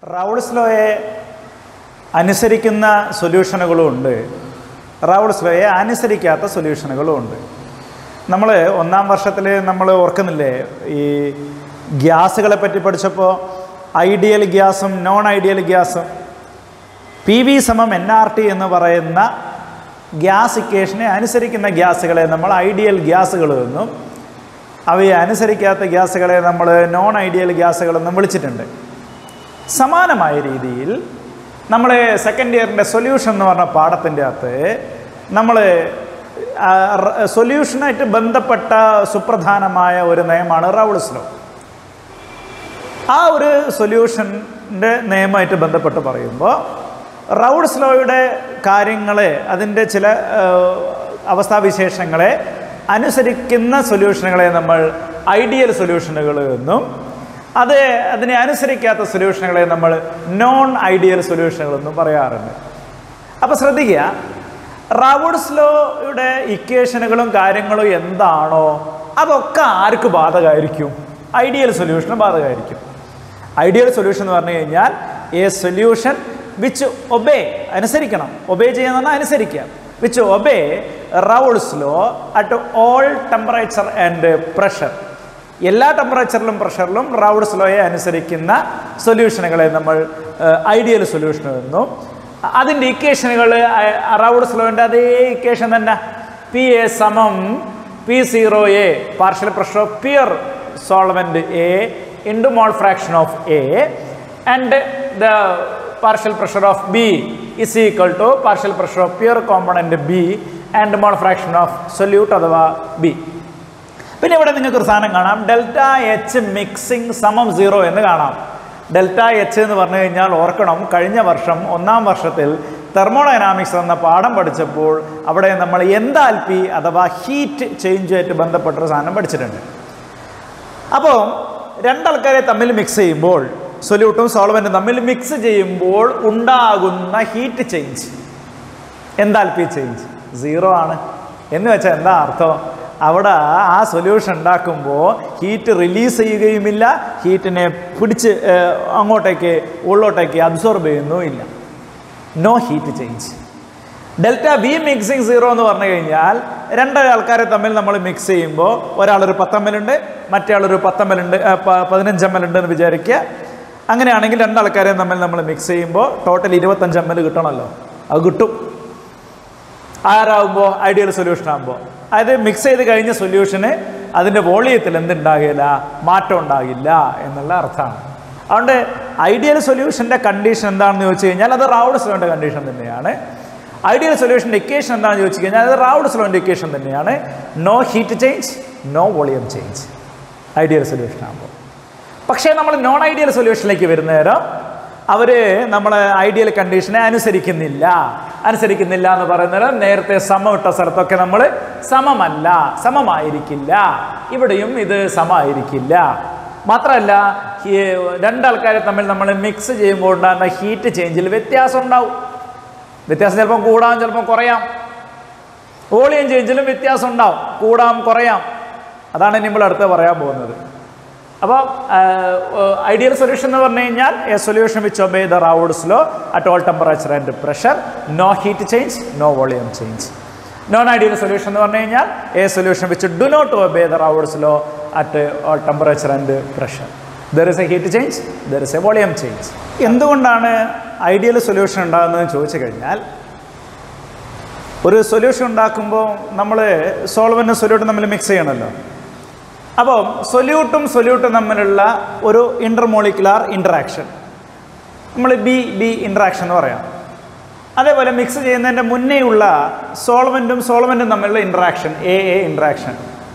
റൗൾസ് ലോയെ അനുസരിക്കുന്ന സൊല്യൂഷനുകളും ഉണ്ട് റൗൾസ് ലോയെ അനുസരിക്കാത്ത സൊല്യൂഷനുകളും ഉണ്ട് നമ്മൾ ഒന്നാം വർഷത്തിൽ നമ്മൾ ഓർക്കുന്നില്ലേ ഈ ഗ്യാസുകളെ പറ്റി പഠിച്ചപ്പോൾ ഐഡിയൽ ഗ്യാസും നോൺ ഐഡിയൽ ഗ്യാസും പി വി സമം എൻ ആർ ടി എന്ന് പറയുന്ന ഗ്യാസ് ഇക്വേഷനെ അനുസരിക്കുന്ന ഗ്യാസുകളെ നമ്മൾ ഐഡിയൽ ഗ്യാസുകൾ എന്നും അവയെ അനുസരിക്കാത്ത ഗ്യാസുകളെ നമ്മൾ നോൺ ഐഡിയൽ ഗ്യാസുകളെന്നും വിളിച്ചിട്ടുണ്ട് സമാനമായ രീതിയിൽ നമ്മൾ സെക്കൻഡ് ഇയറിൻ്റെ സൊല്യൂഷൻ എന്ന് പറഞ്ഞ പാഠത്തിൻ്റെ അകത്ത് നമ്മൾ സൊല്യൂഷനായിട്ട് ബന്ധപ്പെട്ട സുപ്രധാനമായ ഒരു നയമാണ് റൗൾസ് ലോ ആ ഒരു സൊല്യൂഷൻ്റെ നിയമമായിട്ട് ബന്ധപ്പെട്ട് പറയുമ്പോൾ റൗൾസ് ലോയുടെ കാര്യങ്ങളെ അതിൻ്റെ ചില ആ, അവസ്ഥാവിശേഷങ്ങളെ അനുസരിക്കുന്ന സൊല്യൂഷനുകളെ നമ്മൾ ഐഡിയൽ സൊല്യൂഷനുകൾ എന്നും അത് അതിനെ അനുസരിക്കാത്ത സൊല്യൂഷനുകളെ നമ്മൾ നോൺ ഐഡിയൽ സൊല്യൂഷനുകൾ എന്നും പറയാറുണ്ട് അപ്പോൾ ശ്രദ്ധിക്കുക റൗൾസ് ലോയുടെ ഇക്വേഷനുകളും കാര്യങ്ങളും എന്താണോ അതൊക്കെ ആർക്ക് ബാധകമായിരിക്കും ഐഡിയൽ സൊല്യൂഷന് ബാധകമായിരിക്കും ഐഡിയൽ സൊല്യൂഷൻ എന്ന് പറഞ്ഞു കഴിഞ്ഞാൽ എ സൊല്യൂഷൻ വിച്ച് ഒബേ അനുസരിക്കണം ഒബേ ചെയ്യുന്ന പറഞ്ഞാൽ അനുസരിക്കുക which obey Raoult's law at all temperature and pressure എല്ലാ ടെമ്പറേച്ചറിലും പ്രഷറിലും റൗൾസ് ലോയെ അനുസരിക്കുന്ന സൊല്യൂഷനുകളെ നമ്മൾ ഐഡിയൽ സൊല്യൂഷൻ എന്നും അതിൻ്റെ ഇക്വേഷനുകൾ റൗൾസ് ലോൻ്റെ അതേ ഇക്വേഷൻ തന്നെ പി എ സമം P zero A partial pressure of pure solvent A into mole fraction of A and the partial pressure of B is equal to partial pressure of pure component B and mole fraction of solute അഥവാ B പിന്നെ ഇവിടെ നിങ്ങൾക്ക് ഒരു സാധനം കാണാം delta H mixing സമം zero എന്ന് കാണാം ഡെൽറ്റ എച്ച് എന്ന് പറഞ്ഞു കഴിഞ്ഞാൽ ഓർക്കണം കഴിഞ്ഞ വർഷം ഒന്നാം വർഷത്തിൽ തെർമോഡൈനാമിക്സ് എന്ന പാഠം പഠിച്ചപ്പോൾ അവിടെ നമ്മൾ എന്താൽപി അഥവാ ഹീറ്റ് ചേഞ്ചുമായിട്ട് ബന്ധപ്പെട്ടൊരു സാധനം പഠിച്ചിട്ടുണ്ട് അപ്പോൾ രണ്ടാൾക്കാരെ തമ്മിൽ മിക്സ് ചെയ്യുമ്പോൾ സൊല്യൂട്ടും സോൾവെൻറ്റും തമ്മിൽ മിക്സ് ചെയ്യുമ്പോൾ ഉണ്ടാകുന്ന heat change enthalpy change zero ആണ് എന്ന് വെച്ചാൽ എന്താ അർത്ഥം അവിടെ ആ സൊല്യൂഷൻ ഉണ്ടാക്കുമ്പോൾ ഹീറ്റ് റിലീസ് ചെയ്യുകയുമില്ല ഹീറ്റിനെ പിടിച്ച് ഏഹ്, അങ്ങോട്ടേക്ക് ഉള്ളോട്ടേക്ക് അബ്സോർബ് ചെയ്യുന്നുമില്ല no heat change delta V mixing zero എന്ന് പറഞ്ഞു കഴിഞ്ഞാൽ രണ്ട് ആൾക്കാരെ തമ്മിൽ നമ്മൾ മിക്സ് ചെയ്യുമ്പോൾ ഒരാളൊരു പത്തമ്മലുണ്ട് മറ്റേ ആളൊരു പത്തമ്മലുണ്ട് ഏഹ്, പ- പതിനഞ്ച് എം എൽ ഉണ്ട് എന്ന് വിചാരിക്കുക അങ്ങനെയാണെങ്കിൽ രണ്ടാൾക്കാരെയും തമ്മിൽ നമ്മൾ മിക്സ് ചെയ്യുമ്പോൾ ടോട്ടൽ ഇരുപത്തഞ്ച് എം എൽ കിട്ടണമല്ലോ അത് കിട്ടും ആരാകുമ്പോൾ ഐഡിയൽ സൊല്യൂഷൻ ആകുമ്പോൾ അതായത് മിക്സ് ചെയ്ത് കഴിഞ്ഞ സൊല്യൂഷന് അതിൻ്റെ വോളിയത്തിൽ എന്തുണ്ടാകില്ല മാറ്റം ഉണ്ടാകില്ല എന്നുള്ള അർത്ഥമാണ് അതുകൊണ്ട് ഐഡിയൽ സൊല്യൂഷൻ്റെ കണ്ടീഷൻ എന്താണെന്ന് ചോദിച്ചു കഴിഞ്ഞാൽ അത് റൗഡ് സ്ലോൻ്റെ കണ്ടീഷൻ തന്നെയാണ് ഐഡിയൽ സൊല്യൂഷൻ്റെ ഇക്വേഷൻ എന്താണെന്ന് ചോദിച്ചു കഴിഞ്ഞാൽ അത് റൗഡ് സ്ലോൻ്റെ ഇക്വേഷൻ തന്നെയാണ് no heat change no volume change ideal solution ആകുമ്പോൾ പക്ഷേ നമ്മൾ നോൺ ഐഡിയൽ സൊല്യൂഷനിലേക്ക് വരുന്ന നേരം അവർ നമ്മൾ ഐഡിയൽ കണ്ടീഷനെ അനുസരിക്കുന്നില്ല അനുസരിക്കുന്നില്ല എന്ന് പറയുന്നത് നേരത്തെ സമം ഇട്ട സ്ഥലത്തൊക്കെ നമ്മൾ സമമല്ല സമമായിരിക്കില്ല ഇവിടെയും ഇത് സമമായിരിക്കില്ല മാത്രമല്ല ഈ രണ്ടാൾക്കാരെ തമ്മിൽ നമ്മൾ മിക്സ് ചെയ്യുമ്പോൾ ഉണ്ടാകുന്ന ഹീറ്റ് ചേഞ്ചിൽ വ്യത്യാസം ഉണ്ടാവും വ്യത്യാസം ചിലപ്പം കൂടാം ചിലപ്പം കുറയാം വോളിയം ചേഞ്ചിലും വ്യത്യാസം ഉണ്ടാവും കൂടാം കുറയാം അതാണ് ഇനി നമ്മൾ അടുത്ത് പറയാൻ പോകുന്നത് അപ്പോൾ ഐഡിയൽ സൊല്യൂഷൻ എന്ന് പറഞ്ഞു കഴിഞ്ഞാൽ a solution which obey the Raoult's law at all temperature and pressure no heat change no volume change non ideal solution എന്ന് പറഞ്ഞു കഴിഞ്ഞാൽ a solution which do not obey the Raoult's law at all temperature and pressure there is a heat change there is a volume change എന്തുകൊണ്ടാണ് ideal solution ഉണ്ടാകുന്നതെന്ന് ചോദിച്ചു കഴിഞ്ഞാൽ ഒരു solution ഉണ്ടാക്കുമ്പോൾ നമ്മൾ സോൾവനും സൊല്യൂട്ടും തമ്മിൽ മിക്സ് ചെയ്യണമല്ലോ അപ്പോൾ സൊല്യൂട്ടും സൊല്യൂട്ടും തമ്മിലുള്ള ഒരു ഇൻ്റർമോളിക്കുലാർ ഇൻട്രാക്ഷൻ നമ്മൾ ബി ബി ഇൻട്രാക്ഷൻ എന്ന് പറയാം അതേപോലെ മിക്സ് ചെയ്യുന്നതിൻ്റെ മുന്നേയുള്ള സോൾവെൻറ്റും സോൾവെൻറ്റും തമ്മിലുള്ള ഇൻട്രാക്ഷൻ എ എ ഇൻട്രാക്ഷൻ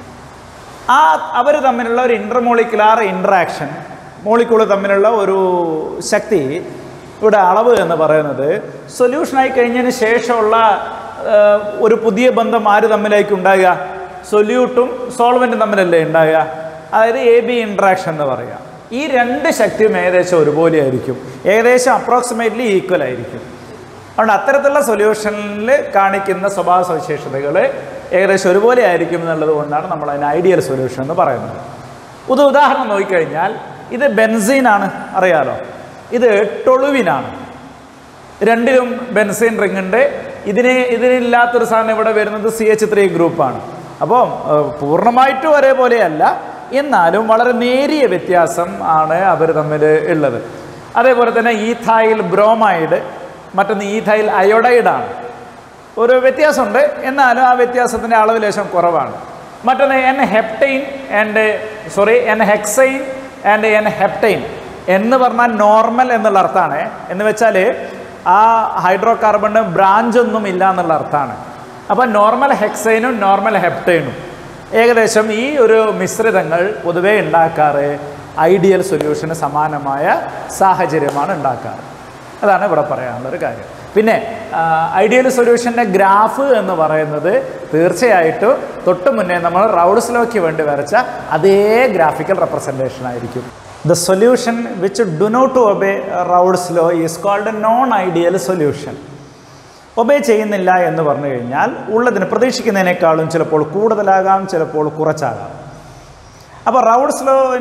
ആ അവർ തമ്മിലുള്ള ഒരു ഇൻ്റർമോളിക്കുലാർ ഇൻട്രാക്ഷൻ മോളിക്കൂൾ തമ്മിലുള്ള ഒരു ശക്തി ഇവിടെ അളവ് എന്ന് പറയുന്നത് സൊല്യൂഷനായി കഴിഞ്ഞതിന് ശേഷമുള്ള ആ, ഒരു പുതിയ ബന്ധം ആര് തമ്മിലായിരിക്കും ഉണ്ടാകുക സൊല്യൂട്ടും സോൾവെൻറ്റും തമ്മിലല്ലേ ഉണ്ടാകുക അതായത് എ ബി ഇൻട്രാക്ഷൻ എന്ന് പറയുക ഈ രണ്ട് ശക്തിയും ഏകദേശം ഒരുപോലെ ആയിരിക്കും ഏകദേശം അപ്രോക്സിമേറ്റ്ലി ഈക്വൽ ആയിരിക്കും അതുകൊണ്ട് അത്തരത്തിലുള്ള സൊല്യൂഷനിൽ കാണിക്കുന്ന സ്വഭാവ സവിശേഷതകൾ ഏകദേശം ഒരുപോലെ ആയിരിക്കും എന്നുള്ളത് കൊണ്ടാണ് നമ്മൾ അതിന് ഐഡിയൽ സൊല്യൂഷൻ എന്ന് പറയുന്നത് ഒരു ഉദാഹരണം നോക്കിക്കഴിഞ്ഞാൽ ഇത് ബെൻസീനാണ് അറിയാലോ ഇത് ടൊളുവിനാണ് രണ്ടിലും ബെൻസീൻ റിംഗ് ഉണ്ട് ഇതിന് ഇതിനില്ലാത്തൊരു സാധനം ഇവിടെ വരുന്നത് സി എച്ച് ത്രീ ഗ്രൂപ്പാണ് അപ്പോൾ പൂർണ്ണമായിട്ടും ഒരേപോലെയല്ല എന്നാലും വളരെ നേരിയ വ്യത്യാസം ആണ് അവർ തമ്മിൽ ഉള്ളത് അതേപോലെ തന്നെ ഈഥായിൽ ബ്രോമൈഡ് മറ്റൊന്ന് ഈഥൈൽ അയോഡൈഡാണ് ഒരു വ്യത്യാസമുണ്ട് എന്നാലും ആ വ്യത്യാസത്തിൻ്റെ അളവ് ലേശം കുറവാണ് മറ്റൊന്ന് N heptane and sorry N hexane and N heptane എന്ന് പറഞ്ഞാൽ നോർമൽ എന്നുള്ള അർത്ഥമാണ് എന്ന് വെച്ചാൽ ആ ഹൈഡ്രോ കാർബണിന് ബ്രാഞ്ച് ഒന്നും ഇല്ല എന്നുള്ള അർത്ഥമാണ് അപ്പോൾ നോർമൽ ഹെക്സൈനും നോർമൽ ഹെപ്റ്റൈനും ഏകദേശം ഈ ഒരു മിശ്രിതങ്ങൾ പൊതുവേ ഉണ്ടാക്കാറ് ഐഡിയൽ സൊല്യൂഷന് സമാനമായ സാഹചര്യമാണ് ഉണ്ടാക്കാറ് അതാണ് ഇവിടെ പറയാനുള്ളൊരു കാര്യം പിന്നെ ഐഡിയൽ സൊല്യൂഷൻ്റെ ഗ്രാഫ് എന്ന് പറയുന്നത് തീർച്ചയായിട്ടും തൊട്ട് മുന്നേ നമ്മൾ റൗഡ്സ്ലോയ്ക്ക് വേണ്ടി വരച്ച അതേ ഗ്രാഫിക്കൽ റെപ്രസെൻറ്റേഷൻ ആയിരിക്കും the solution which do not obey Raoult's law is called non ideal solution obey ചെയ്യുന്നില്ല എന്ന് പറഞ്ഞു കഴിഞ്ഞാൽ ഉള്ളതിന് പ്രതീക്ഷിക്കുന്നതിനേക്കാളും ചിലപ്പോൾ കൂടുതലാകാം ചിലപ്പോൾ കുറച്ചാകാം അപ്പോൾ റൗഡ്സ്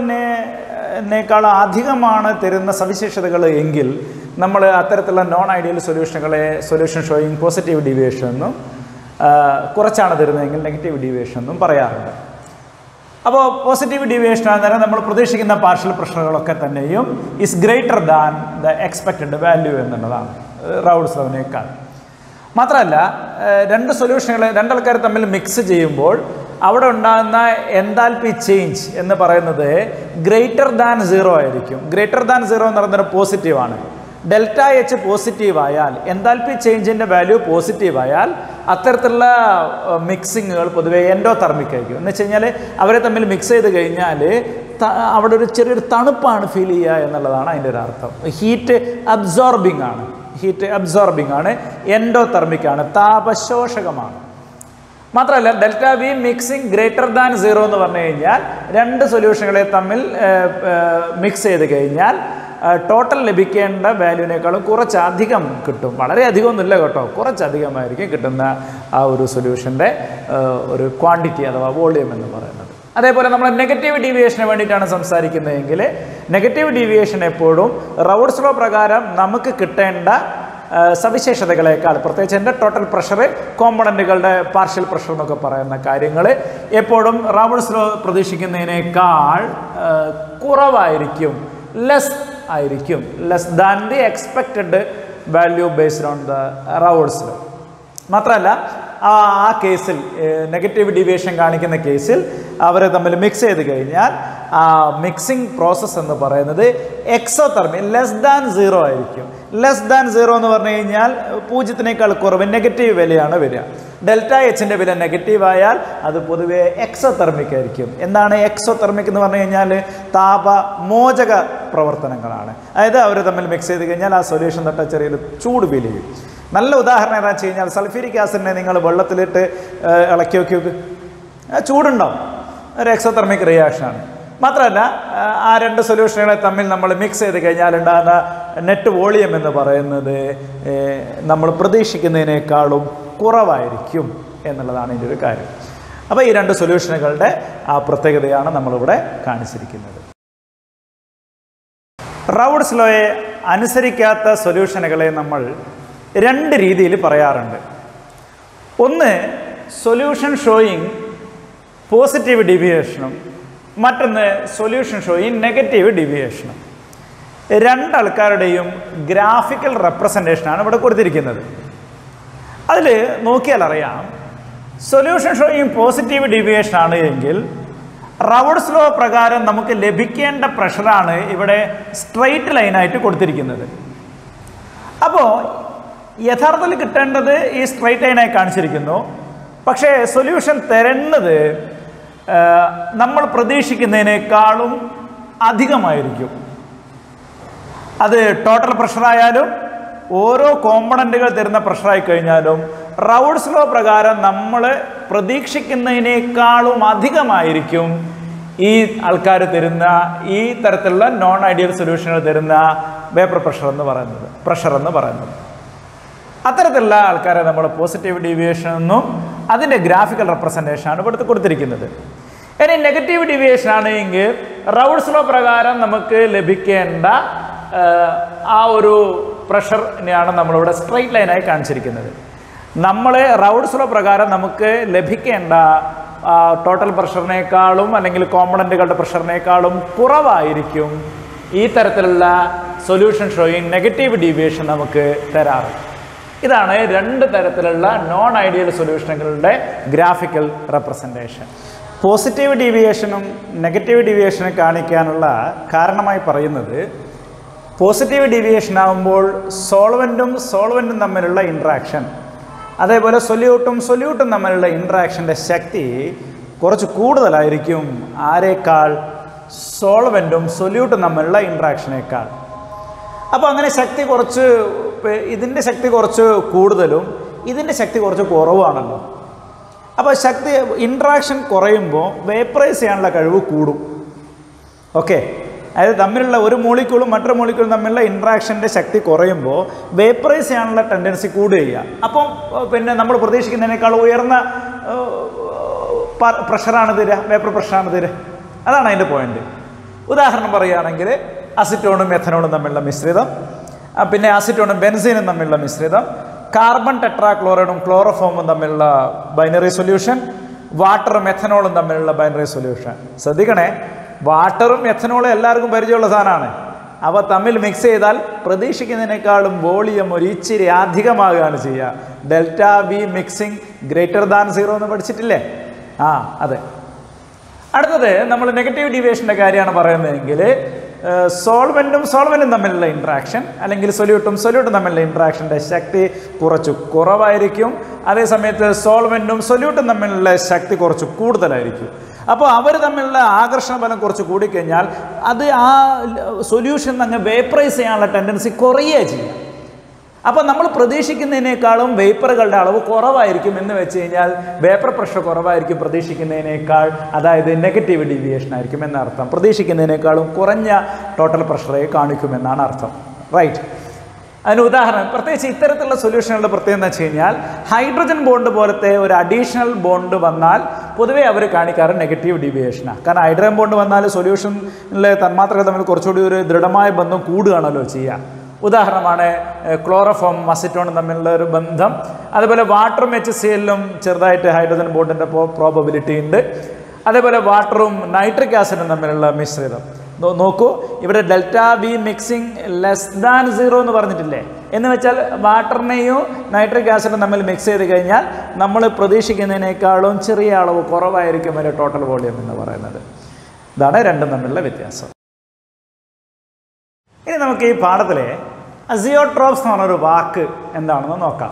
ലോനേക്കാൾ അധികമാണ് തരുന്ന സവിശേഷതകൾ എങ്കിൽ നമ്മൾ അത്തരത്തിലുള്ള നോൺ ഐഡിയൽ സൊല്യൂഷനുകളെ സൊല്യൂഷൻ ഷോയിങ് പോസിറ്റീവ് ഡീവിയേഷൻ എന്നും ആ, കുറച്ചാണ് തരുന്നതെങ്കിൽ നെഗറ്റീവ് ഡീവിയേഷൻ എന്നും പറയാറുണ്ട് അപ്പോൾ പോസിറ്റീവ് ഡീവിയേഷൻ അന്നേരം നമ്മൾ പ്രതീക്ഷിക്കുന്ന പാർഷ്യൽ പ്രഷറുകളൊക്കെ തന്നെയും is greater than the expected value എന്നുള്ളതാണ് റൗഡ്സ് ലോനേക്കാൾ മാത്രമല്ല ഏഹ്, രണ്ട് സൊല്യൂഷനുകൾ രണ്ടാൾക്കാർ തമ്മിൽ മിക്സ് ചെയ്യുമ്പോൾ അവിടെ ഉണ്ടാകുന്ന എൻതാൽപി ചേഞ്ച് എന്ന് പറയുന്നത് ഗ്രേറ്റർ ദാൻ സീറോ ആയിരിക്കും ഗ്രേറ്റർ ദാൻ സീറോ എന്ന് പറയുന്നത് പോസിറ്റീവാണ് ഡെൽറ്റ എച്ച് പോസിറ്റീവ് ആയാൽ എൻതാൽപി ചേഞ്ചിൻ്റെ വാല്യൂ പോസിറ്റീവ് ആയാൽ അത്തരത്തിലുള്ള മിക്സിങ്ങുകൾ പൊതുവേ എൻഡോ തെർമിക് ആയിരിക്കും എന്ന് വെച്ച് കഴിഞ്ഞാൽ അവരെ തമ്മിൽ മിക്സ് ചെയ്ത് കഴിഞ്ഞാൽ ത- അവിടെ ഒരു ചെറിയൊരു തണുപ്പാണ് ഫീൽ ചെയ്യുക എന്നുള്ളതാണ് അതിൻ്റെ ഒരു അർത്ഥം ഹീറ്റ് അബ്സോർബിംഗ് ആണ് ഹീറ്റ് അബ്സോർബിംഗ് ആണ് എൻഡോ തെർമിക് ആണ് താപശോഷകമാണ് മാത്രമല്ല delta V mixing greater than zero എന്ന് പറഞ്ഞു കഴിഞ്ഞാൽ രണ്ട് സൊല്യൂഷനുകളെ തമ്മിൽ മിക്സ് ചെയ്ത് കഴിഞ്ഞാൽ ടോട്ടൽ ലഭിക്കേണ്ട വാല്യൂവിനേക്കാളും കുറച്ചധികം കിട്ടും വളരെ അധികമൊന്നുമില്ല കേട്ടോ കുറച്ചധികമായിരിക്കും കിട്ടുന്ന ആ ഒരു സൊല്യൂഷൻ്റെ ഒരു ക്വാണ്ടിറ്റി അഥവാ വോളിയം എന്ന് പറയുന്നത് അതേപോലെ നമ്മൾ നെഗറ്റീവ് ഡീവിയേഷന് വേണ്ടിയിട്ടാണ് സംസാരിക്കുന്നതെങ്കിൽ നെഗറ്റീവ് ഡീവിയേഷൻ എപ്പോഴും റൗഡ്സ് ലോ പ്രകാരം നമുക്ക് കിട്ടേണ്ട ആ, സവിശേഷതകളേക്കാൾ പ്രത്യേകിച്ച് എൻ്റെ ടോട്ടൽ പ്രഷർ കോമ്പണൻറ്റുകളുടെ പാർഷ്യൽ പ്രഷർ എന്നൊക്കെ പറയുന്ന കാര്യങ്ങൾ എപ്പോഴും റൗഡ്സ് ലോ പ്രതീക്ഷിക്കുന്നതിനേക്കാൾ ആ, കുറവായിരിക്കും ലെസ് ആയിരിക്കും less than the expected value based on the Raoult's law മാത്രമല്ല ആ ആ കേസിൽ നെഗറ്റീവ് ഡീവിയേഷൻ കാണിക്കുന്ന കേസിൽ അവർ തമ്മിൽ മിക്സ് ചെയ്ത് കഴിഞ്ഞാൽ ആ മിക്സിംഗ് പ്രോസസ്സ് എന്ന് പറയുന്നത് എക്സോതെർമി ലെസ് ദാൻ സീറോ ആയിരിക്കും ലെസ് ദാൻ സീറോ എന്ന് പറഞ്ഞു കഴിഞ്ഞാൽ പൂജ്യത്തിനേക്കാൾ കുറവ് നെഗറ്റീവ് വിലയാണ് വരിക ഡെൽറ്റ എച്ചിൻ്റെ വില നെഗറ്റീവ് ആയാൽ അത് പൊതുവേ എക്സോതെർമിക് ആയിരിക്കും എന്താണ് എക്സോതെർമിക് എന്ന് പറഞ്ഞു കഴിഞ്ഞാൽ താപമോചക പ്രവർത്തനങ്ങളാണ് അതായത് അവർ തമ്മിൽ മിക്സ് ചെയ്ത് കഴിഞ്ഞാൽ ആ സൊല്യൂഷൻ തൊട്ട ചെറിയൊരു ചൂട് ഫീൽ ചെയ്യും നല്ല ഉദാഹരണം എന്താ വെച്ച് കഴിഞ്ഞാൽ സൾഫ്യൂരിക് ആസിഡിനെ നിങ്ങൾ വെള്ളത്തിലിട്ട് ഏഹ്, ഇളക്കി നോക്കി നോക്ക് ആ ചൂടുണ്ടാവും ഒരു എക്സോതെർമിക് റിയാക്ഷനാണ് മാത്രമല്ല ആ, ആ രണ്ട് സൊല്യൂഷനുകളെ തമ്മിൽ നമ്മൾ മിക്സ് ചെയ്ത് കഴിഞ്ഞാൽ ഉണ്ടാകുന്ന നെറ്റ് വോളിയം എന്ന് പറയുന്നത് ഏഹ്, നമ്മൾ പ്രതീക്ഷിക്കുന്നതിനേക്കാളും കുറവായിരിക്കും എന്നുള്ളതാണ് ഇതിൻ്റെ ഒരു കാര്യം അപ്പോൾ ഈ രണ്ട് സൊല്യൂഷനുകളുടെ ആ പ്രത്യേകതയാണ് നമ്മളിവിടെ കാണിച്ചിരിക്കുന്നത് റൗഡ്സ് ലോയെ അനുസരിക്കാത്ത സൊല്യൂഷനുകളെ നമ്മൾ രണ്ട് രീതിയിൽ പറയാറുണ്ട് ഒന്ന് സൊല്യൂഷൻ ഷോയിങ് പോസിറ്റീവ് ഡീവിയേഷനും മറ്റൊന്ന് സൊല്യൂഷൻ ഷോയിങ് നെഗറ്റീവ് ഡീവിയേഷനും രണ്ടാൾക്കാരുടെയും ഗ്രാഫിക്കൽ റെപ്രസെൻറ്റേഷനാണ് ഇവിടെ കൊടുത്തിരിക്കുന്നത് അതിൽ നോക്കിയാൽ അറിയാം സൊല്യൂഷൻ ഷോയിങ് പോസിറ്റീവ് ഡീവിയേഷൻ ആണ് എങ്കിൽ റൗഡ്സ് ലോ പ്രകാരം നമുക്ക് ലഭിക്കേണ്ട പ്രഷറാണ് ഇവിടെ സ്ട്രെയിറ്റ് ലൈനായിട്ട് കൊടുത്തിരിക്കുന്നത് അപ്പോൾ യഥാർത്ഥത്തിൽ കിട്ടേണ്ടത് ഈ സ്ട്രെയിറ്റ് ലൈനായി കാണിച്ചിരിക്കുന്നു പക്ഷേ സൊല്യൂഷൻ തരുന്നത് ആ, നമ്മൾ പ്രതീക്ഷിക്കുന്നതിനേക്കാളും അധികമായിരിക്കും അത് ടോട്ടൽ പ്രഷറായാലും ഓരോ കോമ്പണൻറ്റുകൾ തരുന്ന പ്രഷറായി കഴിഞ്ഞാലും റൗഡ്സ് ലോ പ്രകാരം നമ്മൾ പ്രതീക്ഷിക്കുന്നതിനേക്കാളും അധികമായിരിക്കും ഈ ആൾക്കാർ തരുന്ന ഈ തരത്തിലുള്ള നോൺ ഐഡിയൽ സൊല്യൂഷനുകൾ തരുന്ന വേപ്പർ പ്രഷർ എന്ന് പറയുന്നത് പ്രഷർ എന്ന് പറയുന്നത് അത്തരത്തിലുള്ള ആൾക്കാരെ നമ്മൾ പോസിറ്റീവ് ഡീവിയേഷൻ എന്നും അതിൻ്റെ ഗ്രാഫിക്കൽ റെപ്രസെൻറ്റേഷൻ ആണ് ഇവിടുത്തെ കൊടുത്തിരിക്കുന്നത് ഇനി നെഗറ്റീവ് ഡീവിയേഷൻ ആണെങ്കിൽ റൗഡ്സ് ലോ പ്രകാരം നമുക്ക് ലഭിക്കേണ്ട ആ ഒരു പ്രഷറിനെയാണ് നമ്മളിവിടെ സ്ട്രെയിറ്റ് ലൈനായി കാണിച്ചിരിക്കുന്നത് നമ്മൾ റൗഡ്സ് ലോ പ്രകാരം നമുക്ക് ലഭിക്കേണ്ട ടോട്ടൽ പ്രഷറിനേക്കാളും അല്ലെങ്കിൽ കോമ്പണൻറ്റുകളുടെ പ്രഷറിനേക്കാളും കുറവായിരിക്കും ഈ തരത്തിലുള്ള സൊല്യൂഷൻ ഷോയിങ് നെഗറ്റീവ് ഡീവിയേഷൻ നമുക്ക് തരാറ് ഇതാണ് രണ്ട് തരത്തിലുള്ള നോൺ ഐഡിയൽ സൊല്യൂഷനുകളുടെ ഗ്രാഫിക്കൽ റെപ്രസെൻറ്റേഷൻ പോസിറ്റീവ് ഡീവിയേഷനും നെഗറ്റീവ് ഡീവിയേഷനും കാണിക്കാനുള്ള കാരണമായി പറയുന്നത് പോസിറ്റീവ് ഡീവിയേഷൻ ആകുമ്പോൾ സോൾവൻറ്റും സോൾവൻറ്റും തമ്മിലുള്ള ഇൻട്രാക്ഷൻ അതേപോലെ സൊല്യൂട്ടും സൊല്യൂട്ടും തമ്മിലുള്ള ഇൻട്രാക്ഷൻ്റെ ശക്തി കുറച്ച് കൂടുതലായിരിക്കും ആരേക്കാൾ സോൾവൻറ്റും സൊല്യൂട്ടും തമ്മിലുള്ള ഇൻട്രാക്ഷനേക്കാൾ അപ്പോൾ അങ്ങനെ ശക്തി കുറച്ച് പെ- ഇതിൻ്റെ ശക്തി കുറച്ച് കൂടുതലും ഇതിൻ്റെ ശക്തി കുറച്ച് കുറവാണല്ലോ അപ്പോൾ ശക്തി ഇൻട്രാക്ഷൻ കുറയുമ്പോൾ വേപ്പറൈസ് ചെയ്യാനുള്ള കഴിവ് കൂടും ഓക്കെ അതായത് തമ്മിലുള്ള ഒരു മോളിക്യൂളും മറ്റൊരു മോളിക്യൂളും തമ്മിലുള്ള ഇൻട്രാക്ഷൻ്റെ ശക്തി കുറയുമ്പോൾ വേപ്പറൈസ് ചെയ്യാനുള്ള ടെൻഡൻസി കൂടുകയില്ല അപ്പം ഏഹ്, പിന്നെ നമ്മൾ പ്രതീക്ഷിക്കുന്നതിനേക്കാൾ ഉയർന്ന പ്രഷറാണ് തരിക വേപ്പർ പ്രഷറാണ് തരിക അതാണ് അതിൻ്റെ പോയിന്റ് ഉദാഹരണം പറയുകയാണെങ്കിൽ അസിറ്റോണും എഥനോണും തമ്മിലുള്ള മിശ്രിതം ആ, പിന്നെ അസിറ്റോണും ബെൻസീനും തമ്മിലുള്ള മിശ്രിതം കാർബൺ ടെട്രാക്ലോറൈഡും ക്ലോറോഫോമും തമ്മിലുള്ള ബൈനറി സൊല്യൂഷൻ വാട്ടറും എഥനോളും തമ്മിലുള്ള ബൈനറി സൊല്യൂഷൻ ശ്രദ്ധിക്കണേ വാട്ടറും എഥനോളും എല്ലാവർക്കും പരിചയമുള്ള സാധനമാണ് അവ തമ്മിൽ മിക്സ് ചെയ്താൽ പ്രതീക്ഷിക്കുന്നതിനേക്കാളും വോളിയം ഒരു ഇച്ചിരി അധികമാകുകയാണ് ചെയ്യുക delta B mixing greater than zero എന്ന് പഠിച്ചിട്ടില്ലേ ആ അതെ അടുത്തത് നമ്മൾ നെഗറ്റീവ് ഡീവിയേഷൻ്റെ കാര്യമാണ് പറയുന്നതെങ്കിൽ സോൾവെൻറ്റും സോൾവെൻറ്റും തമ്മിലുള്ള ഇൻട്രാക്ഷൻ അല്ലെങ്കിൽ സൊല്യൂട്ടും സൊല്യൂട്ടും തമ്മിലുള്ള ഇൻട്രാക്ഷൻ്റെ ശക്തി കുറച്ച് കുറവായിരിക്കും അതേസമയത്ത് സോൾവെൻറ്റും സൊല്യൂട്ടും തമ്മിലുള്ള ശക്തി കുറച്ച് കൂടുതലായിരിക്കും അപ്പോൾ അവർ തമ്മിലുള്ള ആകർഷണ ബലം കുറച്ച് കൂടിക്കഴിഞ്ഞാൽ അത് ആ സൊല്യൂഷൻ അങ്ങ് വേപ്പറൈസ് ചെയ്യാനുള്ള ടെൻഡൻസി കുറയുകയാണ് ചെയ്യുക അപ്പോൾ നമ്മൾ പ്രതീക്ഷിക്കുന്നതിനേക്കാളും വേപ്പറുകളുടെ അളവ് കുറവായിരിക്കും എന്ന് വെച്ച് കഴിഞ്ഞാൽ വേപ്പർ പ്രഷർ കുറവായിരിക്കും പ്രതീക്ഷിക്കുന്നതിനേക്കാൾ അതായത് നെഗറ്റീവ് ഡീവിയേഷൻ ആയിരിക്കും എന്നർത്ഥം പ്രതീക്ഷിക്കുന്നതിനേക്കാളും കുറഞ്ഞ ടോട്ടൽ പ്രഷറെ കാണിക്കുമെന്നാണ് അർത്ഥം റൈറ്റ് അതിന് ഉദാഹരണം പ്രത്യേകിച്ച് ഇത്തരത്തിലുള്ള സൊല്യൂഷനുകളുടെ പ്രത്യേകത എന്ന് വെച്ച് കഴിഞ്ഞാൽ ഹൈഡ്രജൻ ബോണ്ട് പോലത്തെ ഒരു അഡീഷണൽ ബോണ്ട് വന്നാൽ പൊതുവേ അവർ കാണിക്കാറ് നെഗറ്റീവ് ഡീവിയേഷനാണ് കാരണം ഹൈഡ്രജൻ ബോണ്ട് വന്നാൽ സൊല്യൂഷനിലെ തന്മാത്രകൾ തമ്മിൽ കുറച്ചുകൂടി ഒരു ദൃഢമായ ബന്ധം കൂടുകയാണല്ലോ ചെയ്യുക ഉദാഹരണമാണ് ഏഹ്, ക്ലോറോഫോം അസിറ്റോണും തമ്മിലുള്ള ഒരു ബന്ധം അതുപോലെ വാട്ടറും എച്ച് സി എല്ലും ചെറുതായിട്ട് ഹൈഡ്രജൻ ബോണ്ടിൻ്റെ പ്രോബബിലിറ്റി ഉണ്ട് അതേപോലെ വാട്ടറും നൈട്രിക് ആസിഡും തമ്മിലുള്ള മിശ്രിതം നോ- നോക്കൂ ഇവിടെ delta B mixing less than zero എന്ന് പറഞ്ഞിട്ടില്ലേ എന്ന് വെച്ചാൽ വാട്ടറിനെയും നൈട്രിക് ആസിഡും തമ്മിൽ മിക്സ് ചെയ്ത് കഴിഞ്ഞാൽ നമ്മൾ പ്രതീക്ഷിക്കുന്നതിനേക്കാളും ചെറിയ അളവ് കുറവായിരിക്കും അതിൻ്റെ ടോട്ടൽ വോളിയം എന്ന് പറയുന്നത് ഇതാണ് രണ്ടും തമ്മിലുള്ള വ്യത്യാസം ഇനി നമുക്ക് ഈ പാഠത്തിലെ അസിയോട്രോപ്സ് എന്ന് പറഞ്ഞൊരു വാക്ക് എന്താണെന്ന് നോക്കാം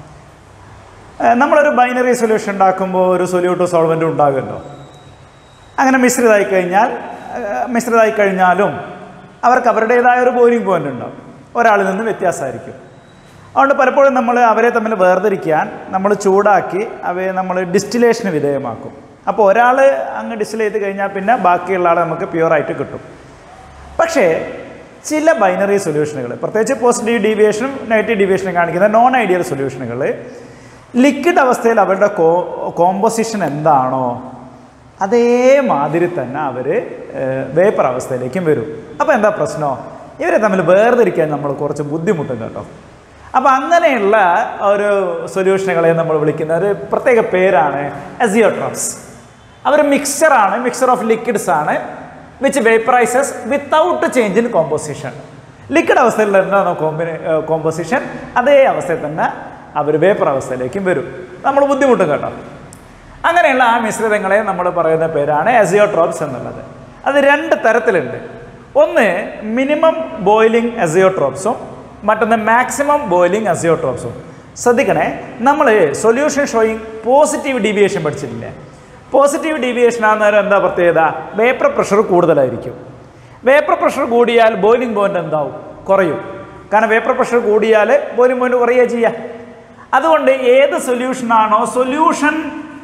ഏഹ് നമ്മളൊരു ബൈനറി സൊല്യൂഷൻ ഉണ്ടാക്കുമ്പോൾ ഒരു സൊല്യൂട്ട് സോൾവെൻ്റ് ഉണ്ടാകുമല്ലോ അങ്ങനെ മിശ്രിതമായി കഴിഞ്ഞാൽ ഏഹ് മിശ്രിതമായി കഴിഞ്ഞാലും അവർക്ക് അവരുടേതായ ഒരു ബോയിലിംഗ് പോയിന്റ് ഉണ്ടാവും ഒരാളിൽ നിന്ന് വ്യത്യാസമായിരിക്കും അതുകൊണ്ട് പലപ്പോഴും നമ്മൾ അവരെ തമ്മിൽ വേർതിരിക്കാൻ നമ്മൾ ചൂടാക്കി അവയെ നമ്മൾ ഡിസ്റ്റിലേഷന് വിധേയമാക്കും അപ്പോൾ ഒരാൾ അങ്ങ് ഡിസ്റ്റിൽ ചെയ്ത് കഴിഞ്ഞാൽ പിന്നെ ബാക്കിയുള്ള ആളെ നമുക്ക് പ്യുവറായിട്ട് കിട്ടും പക്ഷേ ചില ബൈനറി സൊല്യൂഷനുകൾ പ്രത്യേകിച്ച് പോസിറ്റീവ് ഡീവിയേഷനും നെഗറ്റീവ് ഡീവിയേഷനും കാണിക്കുന്ന നോൺ ഐഡിയൽ സൊല്യൂഷനുകൾ ലിക്വിഡ് അവസ്ഥയിൽ അവരുടെ കോ കോമ്പോസിഷൻ എന്താണോ അതേമാതിരി തന്നെ അവർ വേപ്പർ അവസ്ഥയിലേക്കും വരും അപ്പോൾ എന്താ പ്രശ്നം ഇവരെ തമ്മിൽ വേർതിരിക്കാൻ നമ്മൾ കുറച്ച് ബുദ്ധിമുട്ടും കേട്ടോ അപ്പോൾ അങ്ങനെയുള്ള ഒരു സൊല്യൂഷനുകളെ നമ്മൾ വിളിക്കുന്ന ഒരു പ്രത്യേക പേരാണ് എസിയോട്രോപ്സ് അവർ മിക്സ്ചറാണ് മിക്സ്ചർ ഓഫ് ലിക്വിഡ്സ് ആണ് which vaporises without change in composition liquid അവസ്ഥയിൽ എന്താണ് കോമ്പിനെ കോമ്പോസിഷൻ അതേ അവസ്ഥയിൽ തന്നെ അവർ വേപ്പർ അവസ്ഥയിലേക്കും വരും നമ്മൾ ബുദ്ധിമുട്ടും കേട്ടോ അങ്ങനെയുള്ള ആ മിശ്രിതങ്ങളെ നമ്മൾ പറയുന്ന പേരാണ് എസിയോട്രോപ്സ് എന്നുള്ളത് അത് രണ്ട് തരത്തിലുണ്ട് ഒന്ന് മിനിമം ബോയിലിംഗ് എസിയോട്രോപ്സും മറ്റൊന്ന് മാക്സിമം ബോയിലിംഗ് എസിയോട്രോപ്സും ശ്രദ്ധിക്കണേ നമ്മൾ സൊല്യൂഷൻ ഷോയിങ് പോസിറ്റീവ് ഡീവിയേഷൻ പഠിച്ചിട്ടില്ലേ പോസിറ്റീവ് ഡീവിയേഷൻ ആകുന്നവർ എന്താ പ്രത്യേകത വേപ്പർ പ്രഷർ കൂടുതലായിരിക്കും വേപ്പർ പ്രഷർ കൂടിയാൽ ബോയിലിംഗ് പോയിന്റ് എന്താവും കുറയും കാരണം വേപ്പർ പ്രഷർ കൂടിയാൽ ബോയിലിംഗ് പോയിന്റ് കുറയുക ചെയ്യുക അതുകൊണ്ട് ഏത് സൊല്യൂഷനാണോ സൊല്യൂഷൻ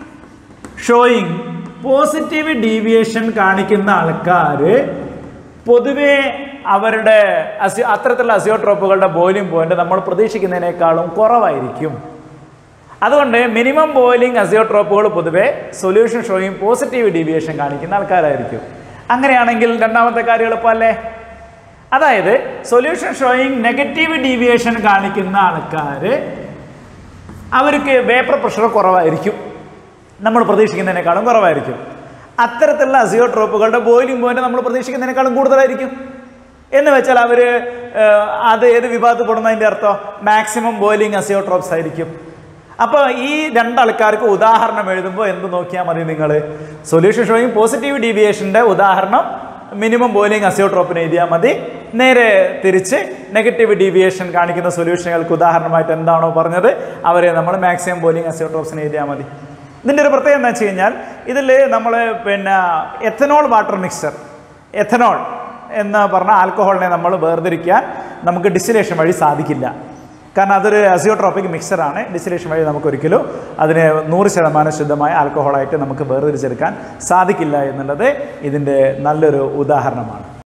ഷോയിങ് പോസിറ്റീവ് ഡീവിയേഷൻ കാണിക്കുന്ന ആൾക്കാർ പൊതുവേ അവരുടെ അസി അത്തരത്തിലുള്ള അസിയോട്രോപ്പുകളുടെ ബോയിലിംഗ് പോയിന്റ് നമ്മൾ പ്രതീക്ഷിക്കുന്നതിനേക്കാളും കുറവായിരിക്കും അതുകൊണ്ട് മിനിമം ബോയിലിംഗ് അസിയോട്രോപ്പുകൾ പൊതുവെ സൊല്യൂഷൻ ഷോയിങ് പോസിറ്റീവ് ഡീവിയേഷൻ കാണിക്കുന്ന ആൾക്കാരായിരിക്കും അങ്ങനെയാണെങ്കിൽ രണ്ടാമത്തെ കാര്യം എളുപ്പമല്ലേ അതായത് സൊല്യൂഷൻ ഷോയിങ് നെഗറ്റീവ് ഡീവിയേഷൻ കാണിക്കുന്ന ആൾക്കാർ അവർക്ക് വേപ്പർ പ്രഷർ കുറവായിരിക്കും നമ്മൾ പ്രതീക്ഷിക്കുന്നതിനേക്കാളും കുറവായിരിക്കും അത്തരത്തിലുള്ള അസിയോട്രോപ്പുകളുടെ ബോയിലിംഗ് പോയിന്റ് നമ്മൾ പ്രതീക്ഷിക്കുന്നതിനേക്കാളും കൂടുതലായിരിക്കും എന്ന് വെച്ചാൽ അവർ അത് ഏത് വിഭാഗത്തിൽ പെടുന്നതിൻ്റെ അർത്ഥം മാക്സിമം ബോയിലിംഗ് അസിയോട്രോപ്സ് ആയിരിക്കും അപ്പോൾ ഈ രണ്ടാൾക്കാർക്ക് ഉദാഹരണം എഴുതുമ്പോൾ എന്ത് നോക്കിയാൽ മതി നിങ്ങൾ സൊല്യൂഷൻ ഷോയിങ് പോസിറ്റീവ് ഡീവിയേഷൻ്റെ ഉദാഹരണം മിനിമം ബോയിലിംഗ് അസിയോട്രോപ്പിന് എഴുതിയാൽ മതി നേരെ തിരിച്ച് നെഗറ്റീവ് ഡീവിയേഷൻ കാണിക്കുന്ന സൊല്യൂഷനുകൾക്ക് ഉദാഹരണമായിട്ട് എന്താണോ പറഞ്ഞത് അവരെ നമ്മൾ മാക്സിമം ബോയിലിംഗ് അസിയോട്രോപ്സിന് എഴുതിയാൽ മതി ഇതിൻ്റെ ഒരു പ്രത്യേകത എന്താ വെച്ച് കഴിഞ്ഞാൽ ഇതിൽ നമ്മൾ പിന്നെ എഥനോൾ വാട്ടർ മിക്സർ എഥനോൾ എന്ന് പറഞ്ഞ ആൽക്കഹോളിനെ നമ്മൾ വേർതിരിക്കാൻ നമുക്ക് ഡിസ്റ്റിലേഷൻ വഴി സാധിക്കില്ല കാരണം അതൊരു അസിയോട്രോപ്പിക് മിക്സറാണ് ഡിസ്റ്റിലേഷൻ വഴി നമുക്ക് ഒരിക്കലും അതിനെ നൂറ് ശതമാനം ശുദ്ധമായ ആൽക്കഹോളായിട്ട് നമുക്ക് വേർതിരിച്ചെടുക്കാൻ സാധിക്കില്ല എന്നുള്ളത് ഇതിൻ്റെ നല്ലൊരു ഉദാഹരണമാണ്